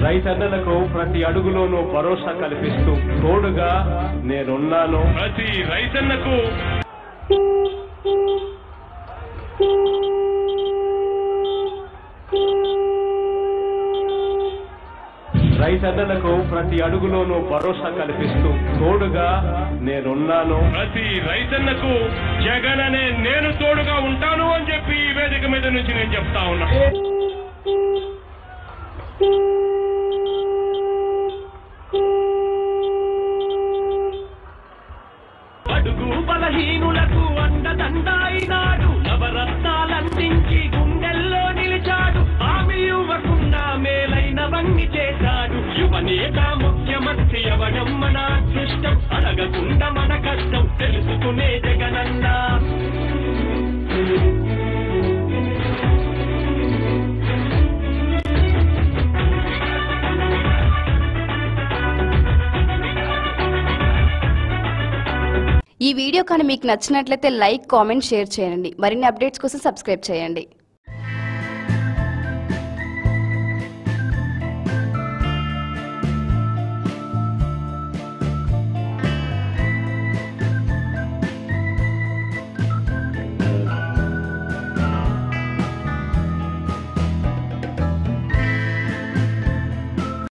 రైతన్నలకు ప్రతి అడుగులోనూ భరోసా కల్పిస్తూ తోడుగా నేనున్నాను ప్రతి రైతన్నకు రైతన్నలకు ప్రతి అడుగులోనూ భరోసా కల్పిస్తూ తోడుగా నేనున్నాను ప్రతి రైతన్నకు జగన్ అనే నేను తోడుగా ఉంటాను అని చెప్పి ఈ వేదిక మీద నుంచి నేను చెప్తా ఉన్నా అడుగు బలహీనులకు అండదండాయినాడు నవరత్నాలందించి గుండెల్లో నిలిచాడు హామీ ఇవ్వకుండా మేలైన వంగి చేశాడు యువనేత ముఖ్యమంత్రి అవడం మన అదృష్టం అడగకుండా మన కష్టం తెలుసుకునే జగనన్నా ఈ వీడియో కానీ మీకు నచ్చినట్లయితే లైక్ కామెంట్ షేర్ చేయండి మరిన్ని అప్డేట్స్ కోసం సబ్స్క్రైబ్ చేయండి